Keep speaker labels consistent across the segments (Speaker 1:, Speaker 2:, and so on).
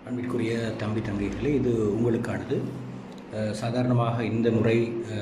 Speaker 1: அன்பிற்குரிய தம்பி தங்கைகளே இது உங்களுக்கானது அஹ், சாதாரணமாக இந்த முறை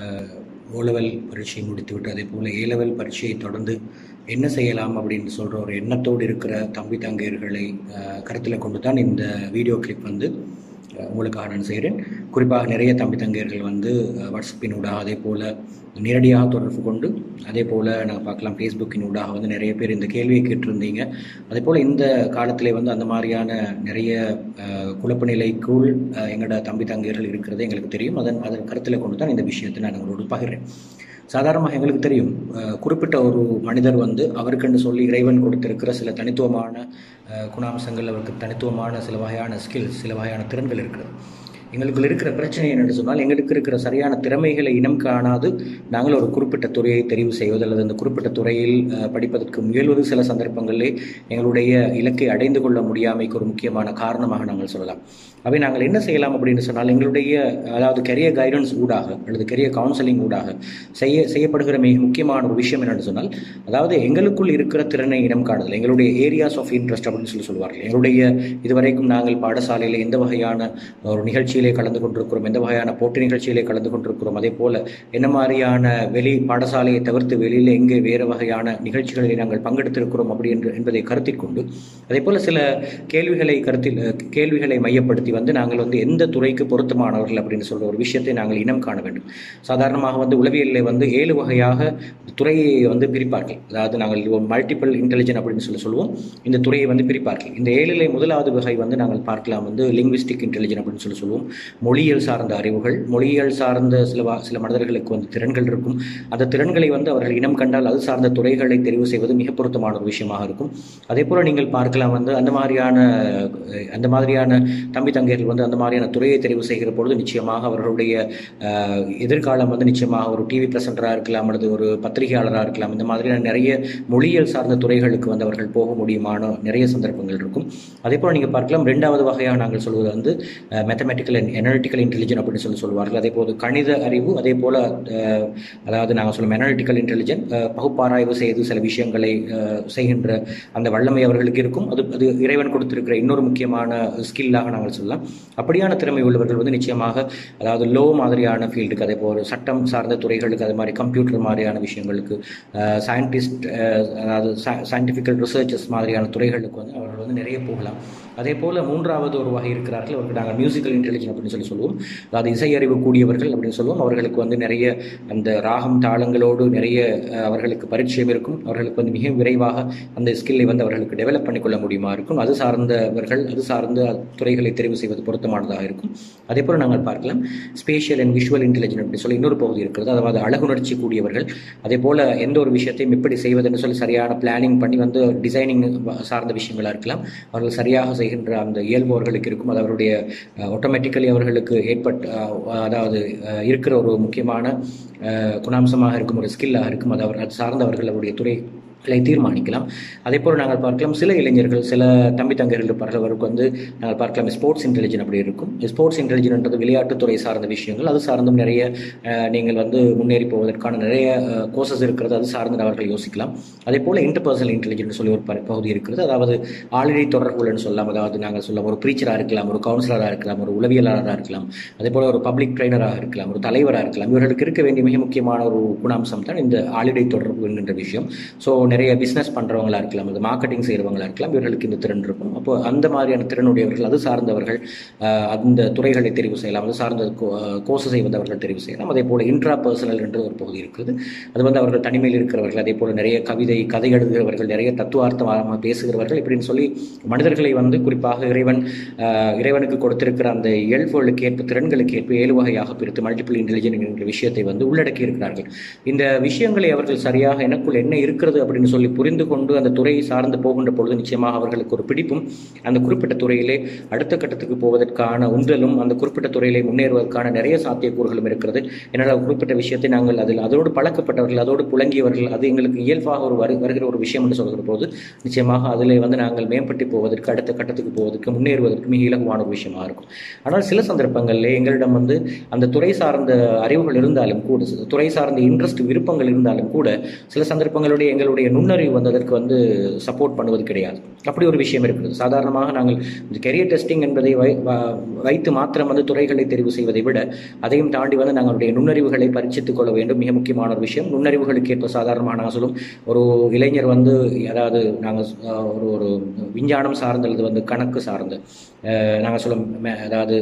Speaker 1: ஓ லெவல் பரீட்சை முடித்துவிட்டு அதே போல் ஏ லெவல் பரீட்சையை தொடர்ந்து என்ன செய்யலாம் அப்படின்னு சொல்கிற ஒரு எண்ணத்தோடு இருக்கிற தம்பி தங்கையர்களை கருத்தில் கொண்டு தான் இந்த வீடியோ கிளிப் வந்து அஹ், உங்களுக்காக நான் செய்கிறேன் குறிப்பாக நிறைய தம்பி தங்கையர்கள் வந்து அஹ், வாட்ஸ்அப்பின் ஊடாக அதே போல் நேரடியாக தொடர்பு கொண்டு அதே போல் நாங்கள் பார்க்கலாம் ஃபேஸ்புக்கின் ஊடாக வந்து நிறைய பேர் இந்த கேள்வியை கேட்டிருந்தீங்க அதே போல் இந்த காலத்திலே வந்து அந்த மாதிரியான நிறைய அஹ், குழப்ப நிலைக்குள் அஹ், எங்களோட தம்பி தங்கையர்கள் இருக்கிறது எங்களுக்கு தெரியும் அதன் அதன் கருத்தில் கொண்டு தான் இந்த விஷயத்தை நான் உங்களோடு பகிர்றேன் சாதாரணமாக எங்களுக்கு தெரியும் அஹ், குறிப்பிட்ட ஒரு மனிதர் வந்து அவருக்கென்று சொல்லி இறைவன் கொடுத்திருக்கிற சில தனித்துவமான அஹ், குணாம்சங்கள் அவருக்கு தனித்துவமான சில வகையான ஸ்கில்ஸ் சில வகையான திறன்கள் இருக்கிறது எங்களுக்குள்ள இருக்கிற பிரச்சனை என்னென்னு சொன்னால் எங்களுக்கு இருக்கிற சரியான திறமைகளை இனம் காணாது நாங்கள் ஒரு குறிப்பிட்ட துறையை தெரிவு செய்வது அல்லது அந்த குறிப்பிட்ட துறையில் அஹ், படிப்பதற்கு முயல்வது சில சந்தர்ப்பங்களிலே எங்களுடைய இலக்கை அடைந்து கொள்ள முடியாமைக்கு ஒரு முக்கியமான காரணமாக நாங்கள் சொல்லலாம் அவை நாங்கள் என்ன செய்யலாம் அப்படின்னு சொன்னால் எங்களுடைய அதாவது கெரியர் கைடன்ஸ் ஊடாக அல்லது கெரியர் கவுன்சிலிங் ஊடாக செய்ய செய்யப்படுகிற மிக முக்கியமான ஒரு விஷயம் என்னென்னு சொன்னால் அதாவது எங்களுக்குள் இருக்கிற திறனை இனம் காணுதல் எங்களுடைய ஏரியாஸ் ஆஃப் இன்ட்ரெஸ்ட் அப்படின்னு சொல்லி சொல்வார்கள் எங்களுடைய இதுவரைக்கும் நாங்கள் பாடசாலையில் எந்த வகையான ஒரு நிகழ்ச்சியிலே கலந்து கொண்டிருக்கிறோம் எந்த வகையான போட்டி நிகழ்ச்சியிலே கலந்து கொண்டிருக்கிறோம் அதே போல் என்ன மாதிரியான வெளி பாடசாலையை தவிர்த்து வெளியில் எங்கே வேறு வகையான நிகழ்ச்சிகளில் நாங்கள் பங்கெடுத்திருக்கிறோம் அப்படி என்று என்பதை கருத்தில் கொண்டு அதே போல் சில கேள்விகளை கருத்தில் கேள்விகளை மையப்படுத்தி வந்து நாங்கள் வந்து எந்த துறைக்கு பொருத்தமானவர்கள் அப்படின்னு சொல்ற ஒரு விஷயத்தை நாங்கள் இனம் காண வேண்டும் சாதாரணமாக வந்து உளவியலில் வந்து ஏழு வகையாக துறையை வந்து பிரிப்பார்கள் அதாவது நாங்கள் மல்டிபிள் இன்டெலிஜென்ட் அப்படின்னு சொல்லி சொல்லுவோம் இந்த துறையை வந்து பிரிப்பார்கள் இந்த ஏழிலே முதலாவது வகை வந்து நாங்கள் பார்க்கலாம் வந்து லிங்குவிஸ்டிக் இன்டெலிஜென்ட் அப்படின்னு சொல்லி சொல்லுவோம் மொழியியல் சார்ந்த அறிவுகள் மொழியியல் சார்ந்த சில வா- சில மனிதர்களுக்கு வந்து திறன்கள் இருக்கும் அந்த திறன்களை வந்து அவர்கள் இனம் கண்டால் அது சார்ந்த துறைகளை தெரிவு செய்வது மிக பொருத்தமான ஒரு விஷயமாக இருக்கும் அதே போல நீங்கள் பார்க்கலாம் வந்து அந்த மாதிரியான அஹ், அந்த மாதிரியான தம்பி தங்கையர்கள் வந்து அந்த மாதிரியான துறையை தெரிவு செய்கிற பொழுது நிச்சயமாக அவர்களுடைய அஹ், எதிர்காலம் வந்து நிச்சயமாக ஒரு டிவி பிரசன்டராக இருக்கலாம் அல்லது ஒரு பத்திரிகையாளராக இருக்கலாம் இந்த மாதிரியான நிறைய மொழியியல் சார்ந்த துறைகளுக்கு வந்து அவர்கள் போக முடியுமான நிறைய சந்தர்ப்பங்கள் இருக்கும் அதே போல் நீங்கள் பார்க்கலாம் ரெண்டாவது வகையாக நாங்கள் சொல்வது வந்து மேத்தமெட்டிக்கல் அண்ட் எனலிட்டிக்கல் இன்டெலிஜென்ட் அப்படின்னு சொல்லி சொல்வார்கள் அதே போல் கணித அறிவு அதே போல் அஹ், அதாவது நாங்கள் சொல்லும் எனலிட்டிக்கல் இன்டெலிஜென்ட் பகுப்பாராய்வு செய்து சில விஷயங்களை அஹ், செய்கின்ற அந்த வல்லமை அவர்களுக்கு இருக்கும் அது அது இறைவன் கொடுத்திருக்கிற இன்னொரு முக்கியமான ஸ்கில்லாக நாங்கள் சொல்லலாம் அப்படியான திறமை உள்ளவர்கள் வந்து நிச்சயமாக அதாவது லோ மாதிரியான ஃபீல்டுக்கு அதே போல் சட்டம் சார்ந்த துறைகளுக்கு அதே மாதிரி கம்ப்யூட்டர் மாதிரியான விஷயங்களுக்கு சயின்டிஸ்ட் அதாவது சயின்டிஃபிக்கல் ரிசர்ச்சஸ் மாதிரியான துறைகளுக்கு வந்து அவர்கள் வந்து நிறைய போகலாம் அதே போல் மூன்றாவது ஒரு வகை இருக்கிறார்கள் அவருக்கு நாங்கள் மியூசிக்கல் இன்டெலிஜென்ஸ் அப்படின்னு சொல்லி சொல்லுவோம் அதாவது இசையறிவு கூடியவர்கள் அப்படின்னு சொல்லுவோம் அவர்களுக்கு வந்து நிறைய அந்த ராகம் தாளங்களோடு நிறைய அஹ், அவர்களுக்கு பரிச்சயம் இருக்கும் அவர்களுக்கு வந்து மிக விரைவாக அந்த ஸ்கில்லை வந்து அவர்களுக்கு டெவலப் பண்ணிக்கொள்ள முடியுமா இருக்கும் அது சார்ந்தவர்கள் அது சார்ந்த துறைகளை தெரிவு செய்வது பொருத்தமானதாக இருக்கும் அதே போல் நாங்கள் பார்க்கலாம் ஸ்பேஷியல் அண்ட் விஷுவல் இன்டெலிஜென்ஸ் அப்படி சொல்லி இன்னொரு பகுதி இருக்கிறது அதாவது அழகுணர்ச்சி கூடியவர்கள் அதே போல் எந்த ஒரு விஷயத்தையும் எப்படி செய்வதுன்னு சொல்லி சரியான பிளானிங் பண்ணி வந்து டிசைனிங் சார்ந்த விஷயங்களாக இருக்கலாம் அவர்கள் சரியாக செய்கின்ற அந்த இயல்பு அவர்களுக்கு இருக்கும் அது அவருடைய ஆட்டோமேட்டிக்கலி அவர்களுக்கு ஏற்பட்ட அஹ், அதாவது அஹ், இருக்கிற ஒரு முக்கியமான அஹ், குணாம்சமாக இருக்கும் ஒரு ஸ்கில்லாக இருக்கும் அது அவர் அது சார்ந்தவர்கள் அவருடைய துறை களை தீர்மானிக்கலாம் அதே போல் நாங்கள் பார்க்கலாம் சில இளைஞர்கள் சில தம்பி தங்கைகள் இருப்பார்களுக்கு வந்து நாங்கள் பார்க்கலாம் ஸ்போர்ட்ஸ் இன்டெலிஜென்ட் அப்படி இருக்கும் ஸ்போர்ட்ஸ் இன்டெலிஜென்ட்ன்றது விளையாட்டுத்துறை சார்ந்த விஷயங்கள் அது சார்ந்தும் நிறைய அஹ், நீங்கள் வந்து முன்னேறி போவதற்கான நிறைய கோர்சஸ் இருக்கிறது அது சார்ந்து அவர்கள் யோசிக்கலாம் அதே போல் இன்டர்பர்சனல் இன்டெலிஜென்ட் சொல்லி ஒரு ப- பகுதி இருக்கிறது அதாவது ஆல்ரெடி தொடர்புகள்னு சொல்லலாம் அதாவது நாங்கள் சொல்லலாம் ஒரு ப்ரீச்சராக இருக்கலாம் ஒரு கவுன்சிலராக இருக்கலாம் ஒரு உளவியலாளராக இருக்கலாம் அதே போல் ஒரு பப்ளிக் ட்ரைனராக இருக்கலாம் ஒரு தலைவராக இருக்கலாம் இவர்களுக்கு இருக்க வேண்டிய மிக முக்கியமான ஒரு குணாம்சம் தான் இந்த ஆலிடை தொடர்பு என்கின்ற விஷயம் ஸோ நிறைய பிஸ்னஸ் பண்ணுறவங்களா இருக்கலாம் அது மார்க்கெட்டிங் செய்கிறவங்களா இருக்கலாம் இவர்களுக்கு இந்த திறன் இருக்கும் அப்போ அந்த மாதிரியான திறனுடையவர்கள் அது சார்ந்தவர்கள் ஆஹ், அந்த துறைகளை தெரிவு செய்யலாம் அது சார்ந்த கோர்சஸை வந்து அவர்கள் தெரிவு செய்யலாம் அதே போல் இன்ட்ரா பர்சனல் என்ற ஒரு பகுதி இருக்குது அது வந்து அவர்கள் தனிமையில் இருக்கிறவர்கள் அதே போல் நிறைய கவிதை கதை எழுதுகிறவர்கள் நிறைய தத்துவார்த்தமாக பேசுகிறவர்கள் இப்படின்னு சொல்லி மனிதர்களை வந்து குறிப்பாக இறைவன் ஆஹ், இறைவனுக்கு கொடுத்திருக்கிற அந்த இயல்புகளுக்கு ஏற்ப திறன்களுக்கு ஏற்ப ஏழு வகையாக பிரித்து மல்டிபிள் இன்டெலிஜென்ட் என்கிற விஷயத்தை வந்து உள்ளடக்கி இருக்கிறார்கள் இந்த விஷயங்களை அவர்கள் சரியாக எனக்குள் என்ன இருக்கிறது அப்படின்னு சொல்லி புரிந்து கொண்டு அந்த துறையை சார்ந்து போகின்ற பொழுது நிச்சயமாக அவர்களுக்கு ஒரு பிடிப்பும் அந்த குறிப்பிட்ட துறையிலே அடுத்த கட்டத்துக்கு போவதற்கான உந்தலும் அந்த குறிப்பிட்ட துறையிலே முன்னேறுவதற்கான நிறைய சாத்தியக்கூறுகளும் இருக்கிறது என்னால் குறிப்பிட்ட விஷயத்தை நாங்கள் அதில் அதோடு பழக்கப்பட்டவர்கள் அதோடு புழங்கியவர்கள் அது எங்களுக்கு இயல்பாக ஒரு வரு வருகிற ஒரு விஷயம் என்று சொல்கிற போது நிச்சயமாக அதிலே வந்து நாங்கள் மேம்பட்டு போவதற்கு அடுத்த கட்டத்துக்கு போவதற்கு முன்னேறுவதற்கு மிக இலகுவான ஒரு விஷயமா இருக்கும் ஆனால் சில சந்தர்ப்பங்களில் எங்களிடம் வந்து அந்த துறை சார்ந்த அறிவுகள் இருந்தாலும் கூட துறை சார்ந்த இன்ட்ரெஸ்ட் விருப்பங்கள் இருந்தாலும் கூட சில சந்தர்ப்பங்களுடைய எங்களுடைய நுண்ணறிவு வந்து அதற்கு வந்து சப்போர்ட் பண்ணுவது கிடையாது அப்படி ஒரு விஷயம் இருக்கிறது சாதாரணமாக நாங்கள் இந்த கெரியர் டெஸ்டிங் என்பதை வை வ- வைத்து மாத்திரம் வந்து துறைகளை தெரிவு செய்வதை விட அதையும் தாண்டி வந்து நாங்களுடைய நுண்ணறிவுகளை பரிச்சித்துக் கொள்ள வேண்டும் மிக முக்கியமான ஒரு விஷயம் நுண்ணறிவுகளுக்கு ஏற்ப சாதாரணமாக நாங்கள் சொல்லும் ஒரு இளைஞர் வந்து அதாவது நாங்கள் அஹ், ஒரு ஒரு விஞ்ஞானம் சார்ந்தது வந்து கணக்கு சார்ந்த நாங்கள் சொல்லும் மே- அதாவது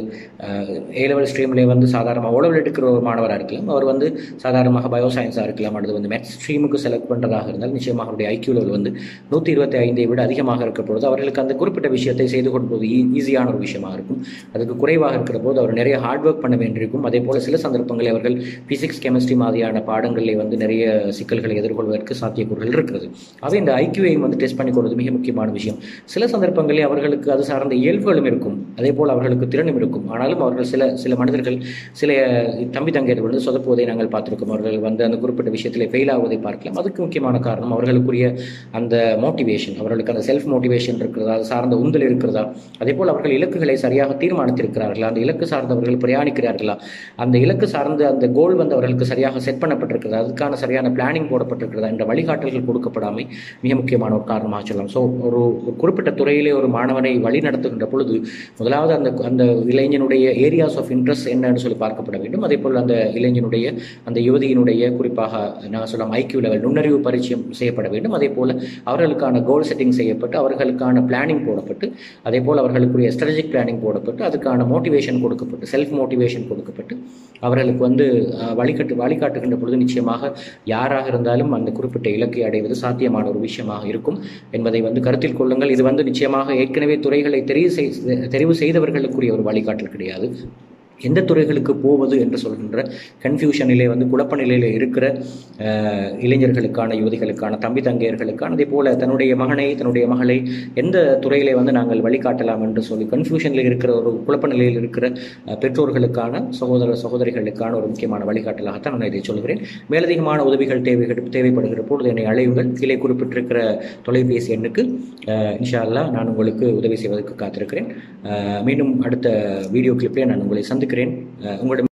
Speaker 1: ஏ லெவல் ஸ்ட்ரீம்லேயே வந்து சாதாரணமாக ஓ லெவல் எடுக்கிற ஒரு மாணவராக இருக்கலாம் அவர் வந்து சாதாரணமாக பயோ சயின்ஸாக இருக்கலாம் அல்லது வந்து மேத்ஸ் ஸ்ட்ரீமுக்கு செலக்ட் பண்ணுறதாக இருந்தால் நிச்சயமாக அவருடைய ஐக்கியூ லெவல் வந்து நூற்றி இருபத்தி ஐந்தை விட அதிகமாக இருக்க பொழுது அவர்களுக்கு அந்த குறிப்பிட்ட விஷயத்தை செய்து கொடுப்பது ஈஸியான ஒரு விஷயமாக இருக்கும் அதுக்கு குறைவாக இருக்கிற போது அவர் நிறைய ஹார்ட் ஒர்க் பண்ண வேண்டியிருக்கும் அதே போல் சில சந்தர்ப்பங்களில் அவர்கள் பிசிக்ஸ் கெமிஸ்ட்ரி மாதிரியான பாடங்களில் வந்து நிறைய சிக்கல்களை எதிர்கொள்வதற்கு சாத்தியக்கூறுகள் இருக்கிறது அவை இந்த ஐக்கியூவையும் வந்து டெஸ்ட் பண்ணி கொடுவது மிக முக்கியமான விஷயம் சில சந்தர்ப்பங்களில் அவர்களுக்கு அது சார்ந்த இயல்புகளும் இருக்கும் அதே போல் அவர்களுக்கு திறனும் இருக்கும் ஆனாலும் அவர்கள் சில சில மனிதர்கள் சில தம்பி தங்கையர்கள் வந்து சொதப்புவதை நாங்கள் பார்த்திருக்கோம் அவர்கள் வந்து அந்த குறிப்பிட்ட விஷயத்தில் ஃபெயில் ஆவதை பார்க்கலாம் அதுக்கு முக்கியமான காரணம் அவர்களுக்குரிய அந்த மோட்டிவேஷன் அவர்களுக்கு அந்த செல்ஃப் மோட்டிவேஷன் இருக்கிறதா அது சார்ந்த உந்தல் இருக்கிறதா அதே போல் அவர்கள் இலக்குகளை சரியாக தீர்மானித்திருக்கிறார்களா அந்த இலக்கு சார்ந்தவர்கள் பிரயாணிக்கிறார்களா அந்த இலக்கு சார்ந்த அந்த கோல் வந்து அவர்களுக்கு சரியாக செட் பண்ணப்பட்டிருக்கிறதா அதுக்கான சரியான பிளானிங் போடப்பட்டிருக்கிறதா என்ற வழிகாட்டல்கள் கொடுக்கப்படாமை மிக முக்கியமான ஒரு காரணமாக சொல்லலாம் ஸோ ஒரு ஒரு குறிப்பிட்ட துறையிலே ஒரு மாணவனை வழி நடத்துகின்ற பொழுது முதலாவது அந்த அந்த இளைஞனுடைய ஏரியாஸ் ஆஃப் இன்ட்ரெஸ்ட் என்னன்னு சொல்லி பார்க்கப்பட வேண்டும் அதே போல் அந்த இளைஞனுடைய அந்த யுவதியினுடைய குறிப்பாக நான் சொல்லலாம் ஐக்கியூ லெவல் நுண்ணறிவு பரிச்சயம் செய்யப்பட வேண்டும் அதே போல் அவர்களுக்கான கோல் செட்டிங் செய்யப்பட்டு அவர்களுக்கான பிளானிங் போடப்பட்டு அதே போல் அவர்களுக்குரிய ஸ்ட்ராட்டஜிக் பிளானிங் போடப்பட்டு அதுக்கான மோட்டிவேஷன் கொடுக்கப்பட்டு செல்ஃப் மோட்டிவேஷன் கொடுக்கப்பட்டு அவர்களுக்கு வந்து அஹ், வழிகாட்டு வழிகாட்டுகின்ற பொழுது நிச்சயமாக யாராக இருந்தாலும் அந்த குறிப்பிட்ட இலக்கை அடைவது சாத்தியமான ஒரு விஷயமாக இருக்கும் என்பதை வந்து கருத்தில் கொள்ளுங்கள் இது வந்து நிச்சயமாக ஏற்கனவே துறைகளை தெரிவு செய் தெரிவு செய்தவர்களுக்குரிய ஒரு வழிகாட்டல் கிடையாது எந்த துறைகளுக்கு போவது என்று சொல்கின்ற கன்ஃபியூஷனிலே வந்து குழப்ப நிலையில் இருக்கிற அஹ், இளைஞர்களுக்கான யுவதிகளுக்கான தம்பி தங்கையர்களுக்கான அதே போல தன்னுடைய மகனை தன்னுடைய மகளை எந்த துறையிலே வந்து நாங்கள் வழிகாட்டலாம் என்று சொல்லி கன்ஃபியூஷனில் இருக்கிற ஒரு குழப்ப நிலையில் இருக்கிற அஹ், பெற்றோர்களுக்கான சகோதர சகோதரிகளுக்கான ஒரு முக்கியமான வழிகாட்டலாகத்தான் நான் இதை சொல்கிறேன் மேலதிகமான உதவிகள் தேவைகள் தேவைப்படுகிற பொழுது என்னை அழையுங்கள் கீழே குறிப்பிட்டிருக்கிற தொலைபேசி எண்ணுக்கு அஹ், இன்ஷா அல்லாஹ் நான் உங்களுக்கு உதவி செய்வதற்கு காத்திருக்கிறேன் அஹ், மீண்டும் அடுத்த வீடியோ கிளிப்பிலே நான் உங்களை சந்திக்கிறேன் அஹ், உங்களிடம்